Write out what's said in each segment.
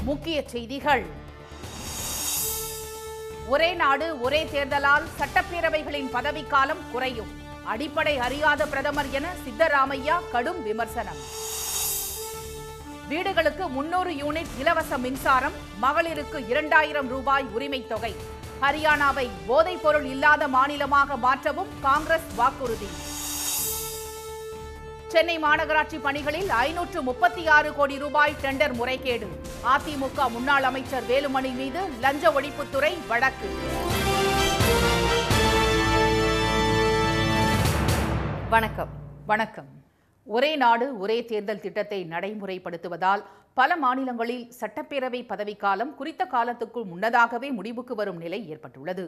முக்கிய செய்திகள் ஒரே நாடு ஒரே தேர்தலால் சட்டப்பேரவைகளின் பதவிக்காலம் குறையும் அடிப்படை அறியாத பிரதமர் என சித்தராமையா கடும் விமர்சனம் வீடுகளுக்கு முன்னூறு யூனிட் இலவச மின்சாரம் மகளிருக்கு இரண்டாயிரம் ரூபாய் உரிமைத் தொகை ஹரியானாவை போதைப் பொருள் இல்லாத மாநிலமாக மாற்றவும் காங்கிரஸ் வாக்குறுதி சென்னை மாநகராட்சி பணிகளில் ஐநூற்று முப்பத்தி ஆறு கோடி ரூபாய் டெண்டர் முறைகேடு அதிமுக முன்னாள் அமைச்சர் வேலுமணி மீது லஞ்ச ஒழிப்புத்துறை வழக்கு வணக்கம் வணக்கம் ஒரே நாடு ஒரே தேர்தல் திட்டத்தை நடைமுறைப்படுத்துவதால் பல மாநிலங்களில் சட்டப்பேரவை பதவிக்காலம் குறித்த காலத்துக்குள் முன்னதாகவே முடிவுக்கு வரும் நிலை ஏற்பட்டுள்ளது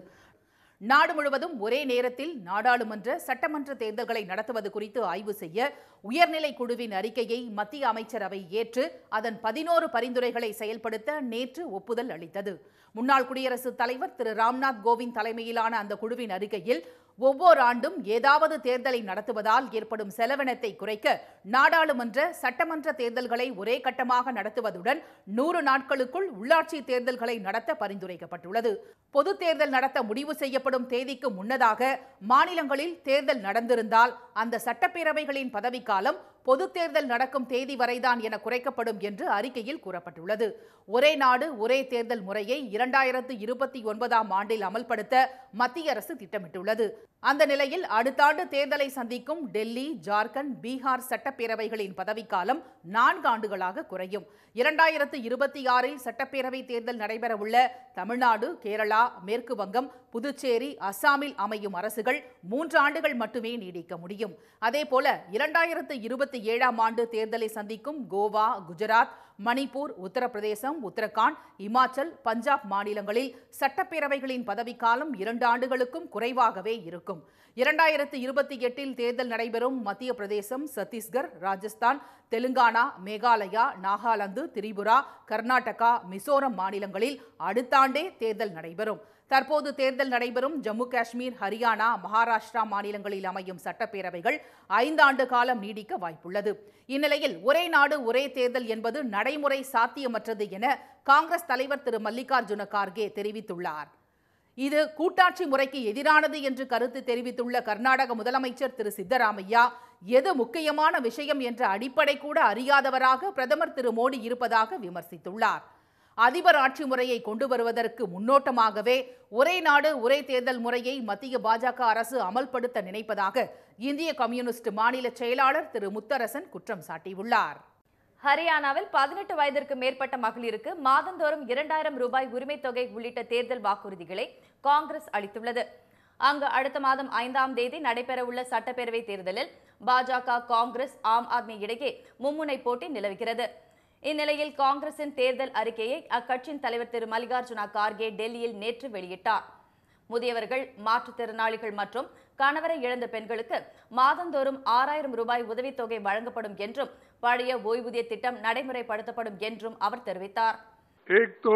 நாடு முழுவதும் ஒரே நேரத்தில் நாடாளுமன்ற சட்டமன்ற தேர்தல்களை நடத்துவது குறித்து ஆய்வு செய்ய உயர்நிலை குழுவின் அறிக்கையை மத்திய அமைச்சரவை ஏற்று அதன் பதினோரு பரிந்துரைகளை செயல்படுத்த நேற்று ஒப்புதல் அளித்தது முன்னாள் குடியரசுத் தலைவர் திரு ராம்நாத் கோவிந்த் தலைமையிலான அந்த குழுவின் அறிக்கையில் ஒவ்வொரு ஆண்டும் ஏதாவது தேர்தலை நடத்துவதால் ஏற்படும் செலவினத்தை குறைக்க நாடாளுமன்ற சட்டமன்ற தேர்தல்களை ஒரே கட்டமாக நடத்துவதுடன் நூறு நாட்களுக்குள் உள்ளாட்சி தேர்தல்களை நடத்த பரிந்துரைக்கப்பட்டுள்ளது பொது தேர்தல் நடத்த முடிவு செய்யப்படும் தேதிக்கு முன்னதாக மாநிலங்களில் தேர்தல் நடந்திருந்தால் அந்த சட்டப்பேரவைகளின் பதவிக்காலம் பொது தேர்தல் நடக்கும் தேதி வரைதான் என குறைக்கப்படும் என்று அறிக்கையில் கூறப்பட்டுள்ளது ஒரே நாடு ஒரே தேர்தல் முறையை இரண்டாயிரத்து இருபத்தி ஒன்பதாம் ஆண்டில் அமல்படுத்த மத்திய அரசு திட்டமிட்டுள்ளது அந்த நிலையில் அடுத்த ஆண்டு தேர்தலை சந்திக்கும் டெல்லி ஜார்க்கண்ட் பீகார் சட்டப்பேரவைகளின் பதவிக்காலம் நான்கு ஆண்டுகளாக குறையும் இரண்டாயிரத்து இருபத்தி ஆறில் சட்டப்பேரவை தேர்தல் நடைபெறவுள்ள தமிழ்நாடு கேரளா மேற்கு வங்கம் புதுச்சேரி அஸ்ஸாமில் அமையும் அரசுகள் மூன்று ஆண்டுகள் மட்டுமே நீடிக்க முடியும் அதேபோல இரண்டாயிரத்து இருபத்தி ஏழாம் ஆண்டு தேர்தலை சந்திக்கும் கோவா குஜராத் மணிப்பூர் உத்தரப்பிரதேசம் உத்தரகாண்ட் இமாச்சல் பஞ்சாப் மாநிலங்களில் சட்டப்பேரவைகளின் பதவிக்காலம் இரண்டு ஆண்டுகளுக்கும் குறைவாகவே இருக்கும் இரண்டாயிரத்து இருபத்தி எட்டில் தேர்தல் நடைபெறும் மத்திய பிரதேசம் சத்தீஸ்கர் ராஜஸ்தான் தெலுங்கானா மேகாலயா நாகாலாந்து திரிபுரா கர்நாடகா மிசோரம் மாநிலங்களில் அடுத்த ஆண்டே தேர்தல் நடைபெறும் தற்போது தேர்தல் நடைபெறும் ஜம்மு காஷ்மீர் ஹரியானா மகாராஷ்டிரா மாநிலங்களில் அமையும் சட்டப்பேரவைகள் ஐந்தாண்டு காலம் நீடிக்க வாய்ப்புள்ளது இந்நிலையில் ஒரே நாடு ஒரே தேர்தல் என்பது நடைமுறை சாத்தியமற்றது என காங்கிரஸ் தலைவர் திரு மல்லிகார்ஜுன கார்கே தெரிவித்துள்ளார் இது கூட்டாட்சி முறைக்கு எதிரானது என்று கருத்து தெரிவித்துள்ள கர்நாடக முதலமைச்சர் திரு சித்தராமையா எது முக்கியமான விஷயம் என்ற அடிப்படை கூட அறியாதவராக பிரதமர் திரு மோடி இருப்பதாக விமர்சித்துள்ளார் அதிபர் ஆட்சி முறையை கொண்டு வருவதற்கு முன்னோட்டமாகவே ஒரே நாடு ஒரே தேர்தல் முறையை மத்திய பாஜக அரசு அமல்படுத்த நினைப்பதாக இந்திய கம்யூனிஸ்ட் மாநில செயலாளர் திரு முத்தரசன் குற்றம் சாட்டியுள்ளார் ஹரியானாவில் பதினெட்டு வயதிற்கு மேற்பட்ட மகளிருக்கு மாதந்தோறும் இரண்டாயிரம் ரூபாய் உரிமைத் தொகை உள்ளிட்ட தேர்தல் வாக்குறுதிகளை காங்கிரஸ் அளித்துள்ளது அங்கு அடுத்த மாதம் ஐந்தாம் தேதி நடைபெறவுள்ள சட்டப்பேரவை தேர்தலில் பாஜக காங்கிரஸ் ஆம் ஆத்மி இடையே மும்முனை போட்டி நிலவுகிறது இந்நிலையில் காங்கிரசின் தேர்தல் அறிக்கையை அக்கட்சியின் தலைவர் திரு மல்லிகார்ஜுன கார்கே டெல்லியில் நேற்று வெளியிட்டார் முதியவர்கள் மாற்றுத்திறனாளிகள் மற்றும் கணவரை இழந்த பெண்களுக்கு மாதந்தோறும் ஆறாயிரம் ரூபாய் உதவித்தொகை வழங்கப்படும் என்றும் பழைய ஓய்வூதிய திட்டம் நடைமுறைப்படுத்தப்படும் என்றும் அவர் தெரிவித்தார் एक तो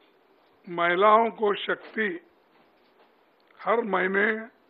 महिलाओं को शक्ति हर महीने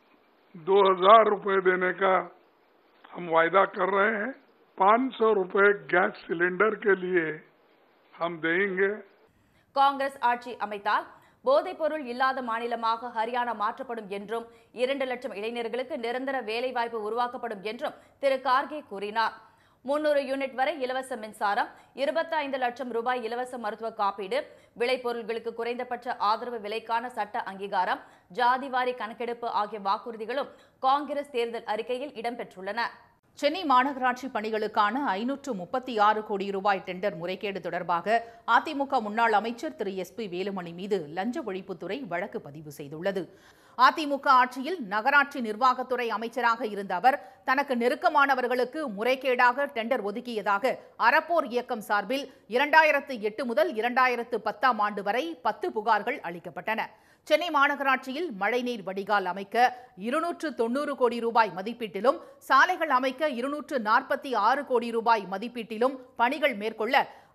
2000 रुपए देने का हम वायदा कर रहे हैं 500 रुपए गैस सिलेंडर के लिए हम देंगे காங்கிரஸ் ஆட்சி அமைத்தால் போதைப்பொருள் இல்லாத மாநிலமாக ஹரியானா மாற்றப்படும் என்றும் இரண்டு லட்சம் இளைஞர்களுக்கு நிரந்தர வேலைவாய்ப்பு உருவாக்கப்படும் என்றும் திரு கார்கே கூறினார் முன்னூறு யூனிட் வரை இலவச மின்சாரம் இருபத்தைந்து லட்சம் ரூபாய் இலவச மருத்துவ காப்பீடு விளைபொருட்களுக்கு குறைந்தபட்ச ஆதரவு விலைக்கான சட்ட அங்கீகாரம் ஜாதிவாரி கணக்கெடுப்பு ஆகிய வாக்குறுதிகளும் காங்கிரஸ் தேர்தல் அறிக்கையில் இடம்பெற்றுள்ளன சென்னை மாநகராட்சி பணிகளுக்கான ஐநூற்று முப்பத்தி ஆறு கோடி ரூபாய் டெண்டர் முறைகேடு தொடர்பாக அதிமுக முன்னாள் அமைச்சர் திரு எஸ் பி வேலுமணி மீது லஞ்ச ஒழிப்புத்துறை வழக்கு பதிவு செய்துள்ளது அதிமுக ஆட்சியில் நகராட்சி நிர்வாகத்துறை அமைச்சராக இருந்த அவர் தனக்கு நெருக்கமானவர்களுக்கு முறைகேடாக டெண்டர் ஒதுக்கியதாக அறப்போர் இயக்கம் சார்பில் இரண்டாயிரத்து எட்டு முதல் இரண்டாயிரத்து பத்தாம் ஆண்டு வரை பத்து புகார்கள் அளிக்கப்பட்டன சென்னை மாநகராட்சியில் மழைநீர் வடிகால் அமைக்க இருநூற்று தொண்ணூறு கோடி ரூபாய் மதிப்பீட்டிலும் சாலைகள் அமைக்க இருநூற்று நாற்பத்தி ஆறு கோடி ரூபாய் மதிப்பீட்டிலும் பணிகள் மேற்கொள்ள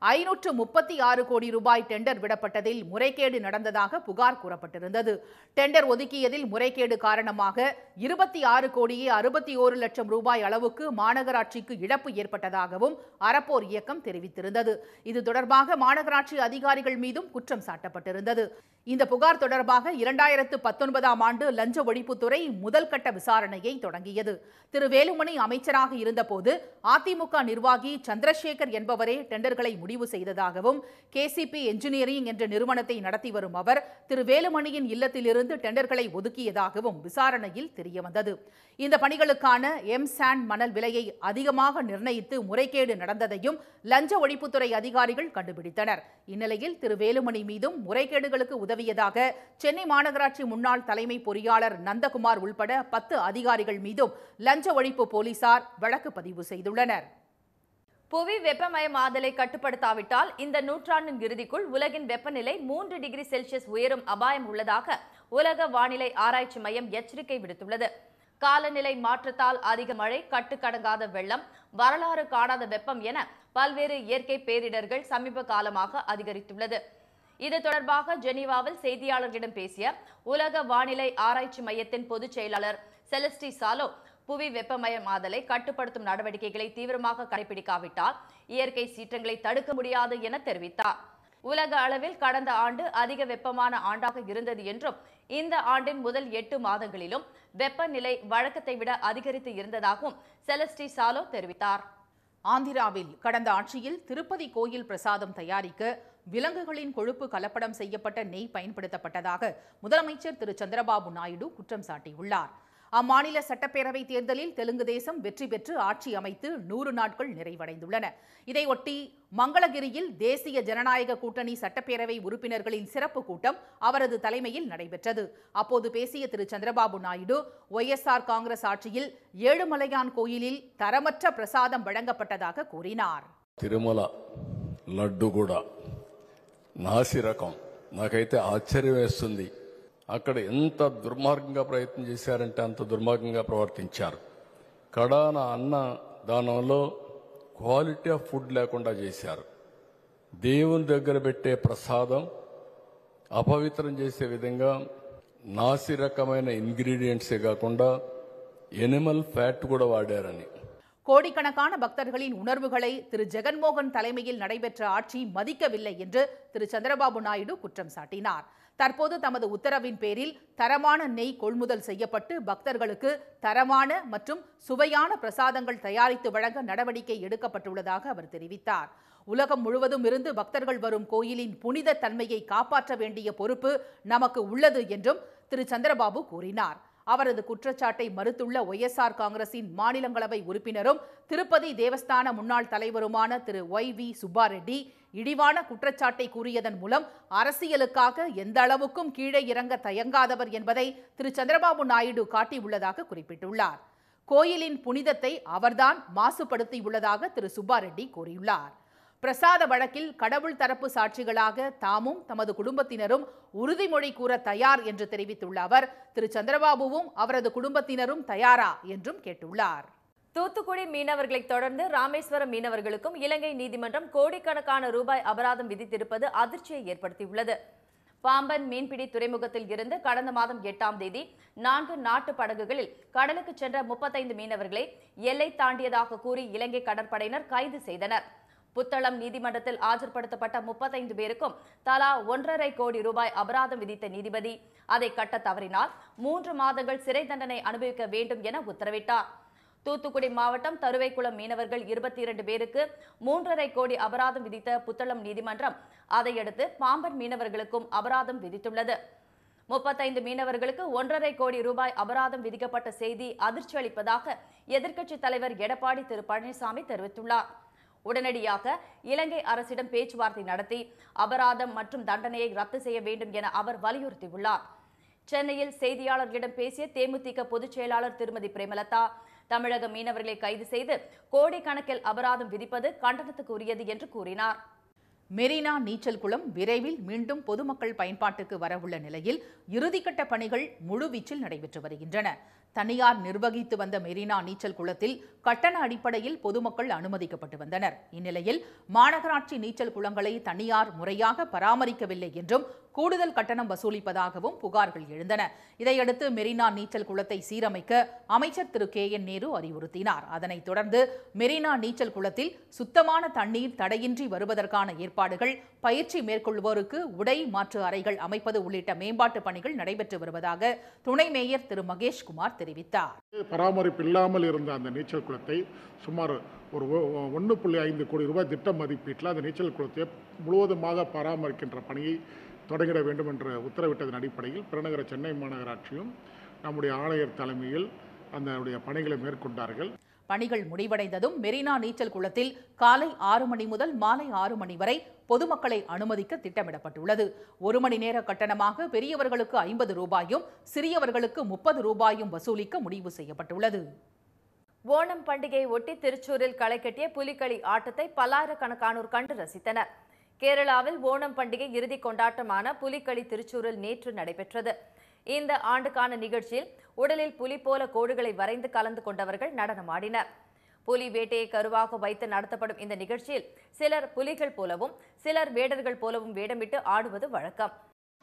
ஐநூற்று முப்பத்தி ஆறு கோடி ரூபாய் டெண்டர் விடப்பட்டதில் முறைகேடு நடந்ததாக புகார் கூறப்பட்டிருந்தது டெண்டர் ஒதுக்கியதில் முறைகேடு காரணமாக இருபத்தி ஆறு கோடியே அறுபத்தி ஓரு லட்சம் ரூபாய் அளவுக்கு மாநகராட்சிக்கு இழப்பு ஏற்பட்டதாகவும் அறப்போர் இயக்கம் தெரிவித்திருந்தது இது தொடர்பாக மாநகராட்சி அதிகாரிகள் மீதும் குற்றம் சாட்டப்பட்டிருந்தது இந்த புகார் தொடர்பாக இரண்டாயிரத்து பத்தொன்பதாம் ஆண்டு லஞ்ச ஒழிப்புத்துறை முதல் கட்ட விசாரணையை தொடங்கியது திரு வேலுமணி அமைச்சராக இருந்தபோது அதிமுக நிர்வாகி சந்திரசேகர் என்பவரே டெண்டர்களை முடிவு செய்ததாகவும் கேசிபி என்ஜினியரிங் என்ற நிறுவனத்தை நடத்தி வரும் அவர் திரு வேலுமணியின் இல்லத்திலிருந்து டெண்டர்களை ஒதுக்கியதாகவும் விசாரணையில் தெரியவந்தது இந்த பணிகளுக்கான எம் சாண்ட் மணல் விலையை அதிகமாக நிர்ணயித்து முறைகேடு நடந்ததையும் லஞ்ச ஒழிப்புத்துறை அதிகாரிகள் கண்டுபிடித்தனர் இந்நிலையில் திரு வேலுமணி மீதும் முறைகேடுகளுக்கு உதவியதாக சென்னை மாநகராட்சி முன்னாள் தலைமை பொறியாளர் நந்தகுமார் உள்பட பத்து அதிகாரிகள் மீதும் லஞ்ச ஒழிப்பு போலீசார் வழக்கு பதிவு செய்துள்ளனர் புவி வெப்பமயமாதலை கட்டுப்படுத்தாவிட்டால் இந்த நூற்றாண்டின் இறுதிக்குள் உலகின் வெப்பநிலை மூன்று டிகிரி செல்சியஸ் உயரும் அபாயம் உள்ளதாக உலக வானிலை ஆராய்ச்சி மையம் எச்சரிக்கை விடுத்துள்ளது காலநிலை மாற்றத்தால் அதிக மழை கட்டுக்கடங்காத வெள்ளம் வரலாறு காணாத வெப்பம் என பல்வேறு இயற்கை பேரிடர்கள் சமீப காலமாக அதிகரித்துள்ளது இது தொடர்பாக ஜெனீவாவில் செய்தியாளர்களிடம் பேசிய உலக வானிலை ஆராய்ச்சி மையத்தின் பொதுச் செயலாளர் செலஸ்டி சாலோ புவி வெப்பமயமாதலை கட்டுப்படுத்தும் நடவடிக்கைகளை தீவிரமாக கடைபிடிக்காவிட்டால் இயற்கை சீற்றங்களை தடுக்க முடியாது என தெரிவித்தார் உலக அளவில் கடந்த ஆண்டு அதிக வெப்பமான ஆண்டாக இருந்தது என்றும் இந்த ஆண்டின் முதல் எட்டு மாதங்களிலும் வெப்பநிலை வழக்கத்தை விட அதிகரித்து இருந்ததாகவும் செலஸ்டி சாலோ தெரிவித்தார் ஆந்திராவில் கடந்த ஆட்சியில் திருப்பதி கோயில் பிரசாதம் தயாரிக்க விலங்குகளின் கொழுப்பு கலப்படம் செய்யப்பட்ட நெய் பயன்படுத்தப்பட்டதாக முதலமைச்சர் திரு சந்திரபாபு நாயுடு குற்றம் சாட்டியுள்ளார் அம்மாநில சட்டப்பேரவை தேர்தலில் தெலுங்கு தேசம் வெற்றி பெற்று ஆட்சி அமைத்து நூறு நாட்கள் நிறைவடைந்துள்ளன இதையொட்டி மங்களகிரியில் தேசிய ஜனநாயக கூட்டணி சட்டப்பேரவை உறுப்பினர்களின் சிறப்பு கூட்டம் அவரது தலைமையில் நடைபெற்றது அப்போது பேசிய திரு சந்திரபாபு நாயுடு ஒய்எஸ்ஆர் காங்கிரஸ் ஆட்சியில் ஏழுமலையான் கோயிலில் தரமற்ற பிரசாதம் வழங்கப்பட்டதாக கூறினார் తిరుమల లడ్డు కూడా నాసి రకం నాకైతే ఆశ్చర్యం వేస్తుంది అక్కడ ఎంత దుర్మార్గంగా ప్రయత్నం చేశారంటే అంత దుర్మార్గంగా ప్రవర్తించారు కడాన అన్న దానంలో క్వాలిటీ ఆఫ్ ఫుడ్ లేకుండా చేశారు దేవుని దగ్గర పెట్టే ప్రసాదం అపవిత్రం చేసే విధంగా నాసి రకమైన ఇంగ్రీడియంట్సే కాకుండా ఎనిమల్ ఫ్యాట్ కూడా వాడారని கோடிக்கணக்கான பக்தர்களின் உணர்வுகளை திரு ஜெகன்மோகன் தலைமையில் நடைபெற்ற ஆட்சி மதிக்கவில்லை என்று திரு சந்திரபாபு நாயுடு குற்றம் சாட்டினார் தற்போது தமது உத்தரவின் பேரில் தரமான நெய் கொள்முதல் செய்யப்பட்டு பக்தர்களுக்கு தரமான மற்றும் சுவையான பிரசாதங்கள் தயாரித்து வழங்க நடவடிக்கை எடுக்கப்பட்டுள்ளதாக அவர் தெரிவித்தார் உலகம் முழுவதும் இருந்து பக்தர்கள் வரும் கோயிலின் புனித தன்மையை காப்பாற்ற வேண்டிய பொறுப்பு நமக்கு உள்ளது என்றும் திரு சந்திரபாபு கூறினார் அவரது குற்றச்சாட்டை மறுத்துள்ள ஒய்எஸ்ஆர் காங்கிரசின் மாநிலங்களவை உறுப்பினரும் திருப்பதி தேவஸ்தான முன்னாள் தலைவருமான திரு ஒய் வி சுப்பாரெட்டி இழிவான குற்றச்சாட்டை கூறியதன் மூலம் அரசியலுக்காக எந்த அளவுக்கும் கீழே இறங்க தயங்காதவர் என்பதை திரு சந்திரபாபு நாயுடு காட்டியுள்ளதாக குறிப்பிட்டுள்ளார் கோயிலின் புனிதத்தை அவர்தான் மாசுபடுத்தியுள்ளதாக திரு சுப்பாரெட்டி கூறியுள்ளார் பிரசாத வழக்கில் கடவுள் தரப்பு சாட்சிகளாக தாமும் தமது குடும்பத்தினரும் உறுதிமொழி கூற தயார் என்று தெரிவித்துள்ள அவர் திரு சந்திரபாபுவும் அவரது குடும்பத்தினரும் தயாரா என்றும் கேட்டுள்ளார் தூத்துக்குடி மீனவர்களை தொடர்ந்து ராமேஸ்வரம் மீனவர்களுக்கும் இலங்கை நீதிமன்றம் கோடிக்கணக்கான ரூபாய் அபராதம் விதித்திருப்பது அதிர்ச்சியை ஏற்படுத்தியுள்ளது பாம்பன் மீன்பிடி துறைமுகத்தில் இருந்து கடந்த மாதம் எட்டாம் தேதி நான்கு நாட்டு படகுகளில் கடலுக்கு சென்ற முப்பத்தைந்து மீனவர்களை எல்லை தாண்டியதாக கூறி இலங்கை கடற்படையினர் கைது செய்தனர் புத்தளம் நீதிமன்றத்தில் ஆஜர்படுத்தப்பட்ட முப்பத்தைந்து பேருக்கும் தலா ஒன்றரை கோடி ரூபாய் அபராதம் விதித்த நீதிபதி அதை கட்ட தவறினால் மூன்று மாதங்கள் சிறை தண்டனை அனுபவிக்க வேண்டும் என உத்தரவிட்டார் தூத்துக்குடி மாவட்டம் தருவைக்குளம் மீனவர்கள் இருபத்தி இரண்டு பேருக்கு மூன்றரை கோடி அபராதம் விதித்த புத்தளம் நீதிமன்றம் அதையடுத்து பாம்பன் மீனவர்களுக்கும் அபராதம் விதித்துள்ளது முப்பத்தைந்து மீனவர்களுக்கு ஒன்றரை கோடி ரூபாய் அபராதம் விதிக்கப்பட்ட செய்தி அதிர்ச்சி அளிப்பதாக எதிர்க்கட்சித் தலைவர் எடப்பாடி திரு பழனிசாமி தெரிவித்துள்ளார் உடனடியாக இலங்கை அரசிடம் பேச்சுவார்த்தை நடத்தி அபராதம் மற்றும் தண்டனையை ரத்து செய்ய வேண்டும் என அவர் வலியுறுத்தியுள்ளார் சென்னையில் செய்தியாளர்களிடம் பேசிய தேமுதிக பொதுச் செயலாளர் திருமதி பிரேமலதா தமிழக மீனவர்களை கைது செய்து கோடிக்கணக்கில் அபராதம் விதிப்பது கண்டனத்துக்குரியது என்று கூறினார் மெரினா நீச்சல் குளம் விரைவில் மீண்டும் பொதுமக்கள் பயன்பாட்டுக்கு வரவுள்ள நிலையில் இறுதிக்கட்ட பணிகள் முழுவீச்சில் நடைபெற்று வருகின்றன தனியார் நிர்வகித்து வந்த மெரினா நீச்சல் குளத்தில் கட்டண அடிப்படையில் பொதுமக்கள் அனுமதிக்கப்பட்டு வந்தனர் இந்நிலையில் மாநகராட்சி நீச்சல் குளங்களை தனியார் முறையாக பராமரிக்கவில்லை என்றும் கூடுதல் கட்டணம் வசூலிப்பதாகவும் புகார்கள் எழுந்தன இதையடுத்து மெரினா நீச்சல் குளத்தை சீரமைக்க அமைச்சர் திரு கே என் நேரு அறிவுறுத்தினார் அதனைத் தொடர்ந்து மெரினா நீச்சல் குளத்தில் சுத்தமான தண்ணீர் தடையின்றி வருவதற்கான ஏற்பாடுகள் பயிற்சி மேற்கொள்வோருக்கு உடை மாற்று அறைகள் அமைப்பது உள்ளிட்ட மேம்பாட்டு பணிகள் நடைபெற்று வருவதாக துணை மேயர் திரு மகேஷ்குமார் தெரிவித்தார் பராமரிப்பு இல்லாமல் இருந்த அந்த நீச்சல் குளத்தை சுமார் ஒரு ஒன்று புள்ளி ஐந்து கோடி ரூபாய் திட்ட மதிப்பீட்டில் அந்த நீச்சல் குளத்தை முழுவதுமாக பராமரிக்கின்ற பணியை தொடங்கிட வேண்டும் என்று உத்தரவிட்டதன் அடிப்படையில் பெருநகர சென்னை மாநகராட்சியும் நம்முடைய ஆணையர் தலைமையில் அந்த பணிகளை மேற்கொண்டார்கள் பணிகள் முடிவடைந்ததும் மெரினா நீச்சல் குளத்தில் காலை ஆறு மணி முதல் மாலை ஆறு மணி வரை பொதுமக்களை அனுமதிக்க திட்டமிடப்பட்டுள்ளது ஒரு மணி நேர கட்டணமாக பெரியவர்களுக்கு ஐம்பது ரூபாயும் சிறியவர்களுக்கு முப்பது ரூபாயும் வசூலிக்க முடிவு செய்யப்பட்டுள்ளது ஓணம் பண்டிகையை ஒட்டி திருச்சூரில் களை கட்டிய புலிகளி ஆட்டத்தை பல்லாயிரக்கணக்கானோர் கண்டு ரசித்தனர் கேரளாவில் ஓணம் பண்டிகை இறுதி கொண்டாட்டமான புலிகளி திருச்சூரில் நேற்று நடைபெற்றது இந்த ஆண்டுக்கான நிகழ்ச்சியில் உடலில் புலி போல கோடுகளை வரைந்து கலந்து கொண்டவர்கள் நடனமாடினர் புலி வேட்டையை கருவாக வைத்து நடத்தப்படும் இந்த நிகழ்ச்சியில் சிலர் புலிகள் போலவும் சிலர் வேடர்கள் போலவும் வேடமிட்டு ஆடுவது வழக்கம்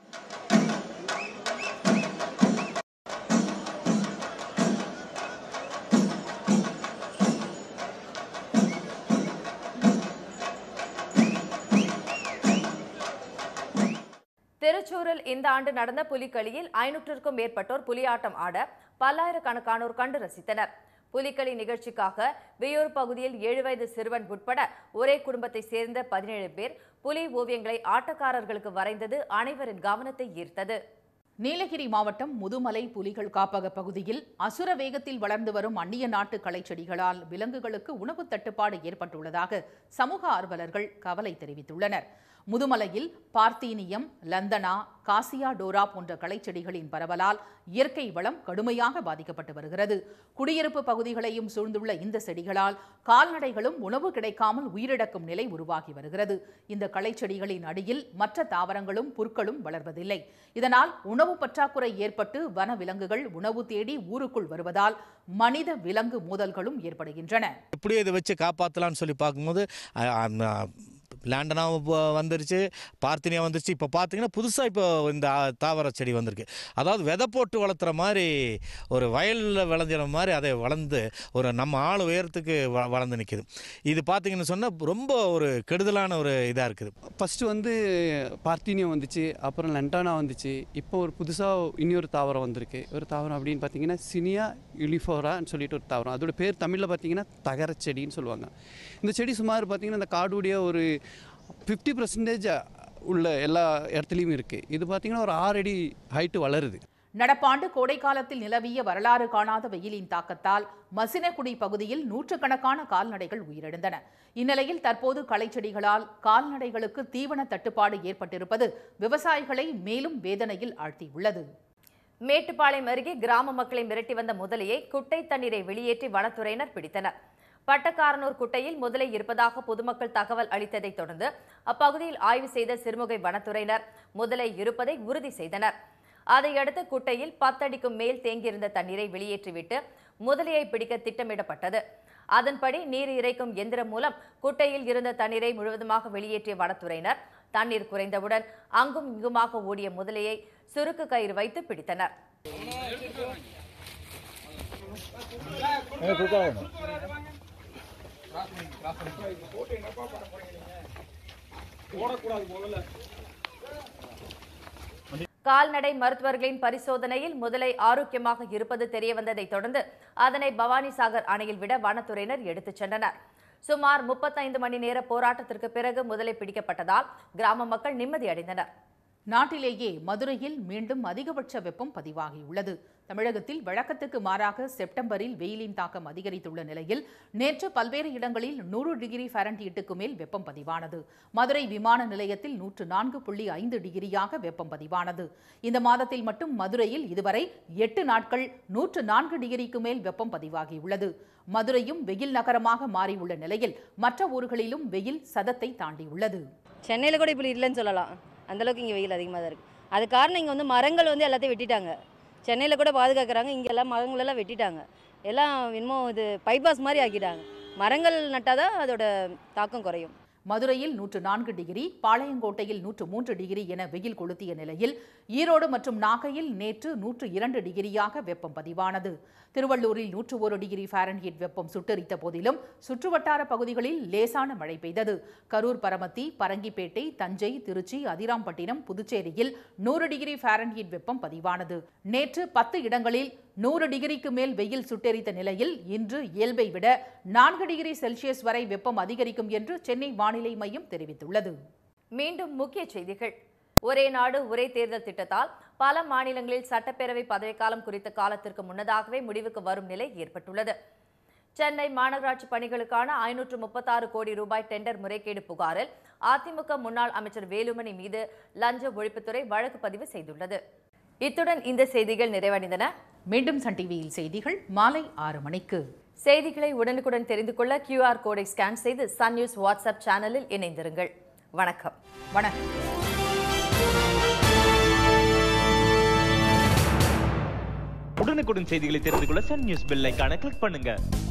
திருச்சூரில் இந்த ஆண்டு நடந்த புலிகளியில் ஐநூற்றுக்கும் மேற்பட்டோர் புலியாட்டம் ஆட பல்லாயிரக்கணக்கானோர் கண்டு ரசித்தனர் புலிகளி நிகழ்ச்சிக்காக வியூர் பகுதியில் ஏழு வயது சிறுவன் உட்பட ஒரே குடும்பத்தை சேர்ந்த பதினேழு பேர் புலி ஓவியங்களை ஆட்டக்காரர்களுக்கு வரைந்தது அனைவரின் கவனத்தை ஈர்த்தது நீலகிரி மாவட்டம் முதுமலை புலிகள் காப்பக பகுதியில் அசுர வேகத்தில் வளர்ந்து வரும் அந்நிய நாட்டு களைச்செடிகளால் விலங்குகளுக்கு உணவு தட்டுப்பாடு ஏற்பட்டுள்ளதாக சமூக ஆர்வலர்கள் கவலை தெரிவித்துள்ளனர் முதுமலையில் பார்த்தீனியம் லந்தனா காசியா டோரா போன்ற களைச்செடிகளின் பரவலால் இயற்கை வளம் கடுமையாக பாதிக்கப்பட்டு வருகிறது குடியிருப்பு பகுதிகளையும் சூழ்ந்துள்ள இந்த செடிகளால் கால்நடைகளும் உணவு கிடைக்காமல் உயிரிழக்கும் நிலை உருவாகி வருகிறது இந்த களைச்செடிகளின் அடியில் மற்ற தாவரங்களும் புற்களும் வளர்வதில்லை இதனால் உணவு பற்றாக்குறை ஏற்பட்டு வன விலங்குகள் உணவு தேடி ஊருக்குள் வருவதால் மனித விலங்கு மோதல்களும் ஏற்படுகின்றன எப்படி இதை வச்சு காப்பாற்றலாம்னு சொல்லி பார்க்கும்போது லேண்டனாவும் இப்போ வந்துருச்சு பார்த்தினியா வந்துருச்சு இப்போ பார்த்தீங்கன்னா புதுசாக இப்போ இந்த ஆ- தாவர செடி வந்திருக்கு அதாவது விதை போட்டு வளர்த்துற மாதிரி ஒரு வயலில் விளைஞ்சிற மாதிரி அதை வளர்ந்து ஒரு நம்ம ஆள் உயரத்துக்கு வ வளர்ந்து நிற்கிது இது பார்த்தீங்கன்னு சொன்னால் ரொம்ப ஒரு கெடுதலான ஒரு இதாக இருக்குது ஃபஸ்ட்டு வந்து பார்த்தினியம் வந்துச்சு அப்புறம் லண்டானா வந்துச்சு இப்போ ஒரு புதுசாக இன்னொரு தாவரம் வந்திருக்கு ஒரு தாவரம் அப்படின்னு பார்த்தீங்கன்னா சினியா யுலிஃபோரான்னு சொல்லிட்டு ஒரு தாவரம் அதோட பேர் தமிழில் பார்த்தீங்கன்னா தகர செடின்னு சொல்லுவாங்க இந்த செடி சுமார் பார்த்தீங்கன்னா இந்த காடுடைய ஒரு ஃபிஃப்டி பர்சன்டேஜ் உள்ள எல்லா இடத்துலையும் இருக்குது இது பார்த்தீங்கன்னா ஒரு ஆறு அடி ஹைட்டு வளருது நடப்பாண்டு கோடைக்காலத்தில் நிலவிய வரலாறு காணாத வெயிலின் தாக்கத்தால் மசினகுடி பகுதியில் நூற்றுக்கணக்கான கால்நடைகள் உயிரிழந்தன இந்நிலையில் தற்போது களைச்செடிகளால் கால்நடைகளுக்கு தீவன தட்டுப்பாடு ஏற்பட்டிருப்பது விவசாயிகளை மேலும் வேதனையில் ஆழ்த்தியுள்ளது மேட்டுப்பாளையம் அருகே கிராம மக்களை மிரட்டி வந்த முதலையை குட்டை தண்ணீரை வெளியேற்றி வனத்துறையினர் பிடித்தனர் பட்டக்காரனூர் குட்டையில் முதலை இருப்பதாக பொதுமக்கள் தகவல் அளித்ததைத் தொடர்ந்து அப்பகுதியில் ஆய்வு செய்த சிறுமுகை வனத்துறையினர் முதலை இருப்பதை உறுதி செய்தனர் அதையடுத்து குட்டையில் பத்தடிக்கும் மேல் தேங்கியிருந்த தண்ணீரை வெளியேற்றிவிட்டு முதலையை பிடிக்க திட்டமிடப்பட்டது அதன்படி நீர் இறைக்கும் எந்திரம் மூலம் குட்டையில் இருந்த தண்ணீரை முழுவதுமாக வெளியேற்றிய வனத்துறையினர் தண்ணீர் குறைந்தவுடன் அங்கும் இங்குமாக ஓடிய முதலையை சுருக்கு கயிறு வைத்து பிடித்தனர் கால்நடை மருத்துவர்களின் பரிசோதனையில் முதலை ஆரோக்கியமாக இருப்பது தெரியவந்ததை தொடர்ந்து அதனை பவானிசாகர் அணையில் விட வனத்துறையினர் எடுத்துச் சென்றனர் சுமார் முப்பத்தைந்து மணி நேர போராட்டத்திற்கு பிறகு முதலை பிடிக்கப்பட்டதால் கிராம மக்கள் நிம்மதியடைந்தனர் நாட்டிலேயே மதுரையில் மீண்டும் அதிகபட்ச வெப்பம் பதிவாகியுள்ளது தமிழகத்தில் வழக்கத்துக்கு மாறாக செப்டம்பரில் வெயிலின் தாக்கம் அதிகரித்துள்ள நிலையில் நேற்று பல்வேறு இடங்களில் நூறு டிகிரி ஃபாரன்ஹீட்டுக்கு மேல் வெப்பம் பதிவானது மதுரை விமான நிலையத்தில் நூற்று நான்கு புள்ளி ஐந்து டிகிரியாக வெப்பம் பதிவானது இந்த மாதத்தில் மட்டும் மதுரையில் இதுவரை எட்டு நாட்கள் நூற்று நான்கு டிகிரிக்கு மேல் வெப்பம் பதிவாகியுள்ளது மதுரையும் வெயில் நகரமாக மாறியுள்ள நிலையில் மற்ற ஊர்களிலும் வெயில் சதத்தை தாண்டியுள்ளது சென்னையில் கூட இப்படி இல்லைன்னு சொல்லலாம் அந்தளவுக்கு இங்கே வெயில் அதிகமாக தான் இருக்குது அது காரணம் இங்கே வந்து மரங்கள் வந்து எல்லாத்தையும் வெட்டிட்டாங்க சென்னையில் கூட பாதுகாக்கிறாங்க இங்கெல்லாம் மரங்களெல்லாம் வெட்டிட்டாங்க எல்லாம் இன்னமும் இது பைபாஸ் மாதிரி ஆக்கிட்டாங்க மரங்கள் நட்டால் தான் அதோட தாக்கம் குறையும் மதுரையில் நூற்று நான்கு டிகிரி பாளையங்கோட்டையில் நூற்று மூன்று டிகிரி என வெயில் கொளுத்திய நிலையில் ஈரோடு மற்றும் நாகையில் நேற்று நூற்று இரண்டு டிகிரியாக வெப்பம் பதிவானது திருவள்ளூரில் நூற்று ஒரு டிகிரி ஃபாரன்ஹீட் வெப்பம் சுட்டரித்த போதிலும் சுற்றுவட்டார பகுதிகளில் லேசான மழை பெய்தது கரூர் பரமத்தி பரங்கிப்பேட்டை தஞ்சை திருச்சி அதிராம்பட்டினம் புதுச்சேரியில் நூறு டிகிரி ஃபாரன்ஹீட் வெப்பம் பதிவானது நேற்று பத்து இடங்களில் நூறு டிகிரிக்கு மேல் வெயில் சுட்டெரித்த நிலையில் இன்று இயல்பை விட நான்கு டிகிரி செல்சியஸ் வரை வெப்பம் அதிகரிக்கும் என்று சென்னை வானிலை மையம் தெரிவித்துள்ளது மீண்டும் முக்கிய செய்திகள் ஒரே நாடு ஒரே தேர்தல் திட்டத்தால் பல மாநிலங்களில் சட்டப்பேரவை பதவிக்காலம் குறித்த காலத்திற்கு முன்னதாகவே முடிவுக்கு வரும் நிலை ஏற்பட்டுள்ளது சென்னை மாநகராட்சி பணிகளுக்கான ஐநூற்று முப்பத்தாறு கோடி ரூபாய் டெண்டர் முறைகேடு புகாரில் அதிமுக முன்னாள் அமைச்சர் வேலுமணி மீது லஞ்ச ஒழிப்புத்துறை வழக்கு பதிவு செய்துள்ளது இத்துடன் இந்த செய்திகள் நிறைவடைந்தன மீண்டும் சன் டிவியில் செய்திகள் மாலை ஆறு மணிக்கு செய்திகளை உடனுக்குடன் தெரிந்து கொள்ள கியூஆர் கோடை ஸ்கேன் செய்து சன் நியூஸ் வாட்ஸ்அப் சேனலில் இணைந்திருங்கள் வணக்கம் வணக்கம் உடனுக்குடன் செய்திகளை தெரிந்து கொள்ள சன் நியூஸ் பெல் ஐகானை கிளிக் பண்ணுங்க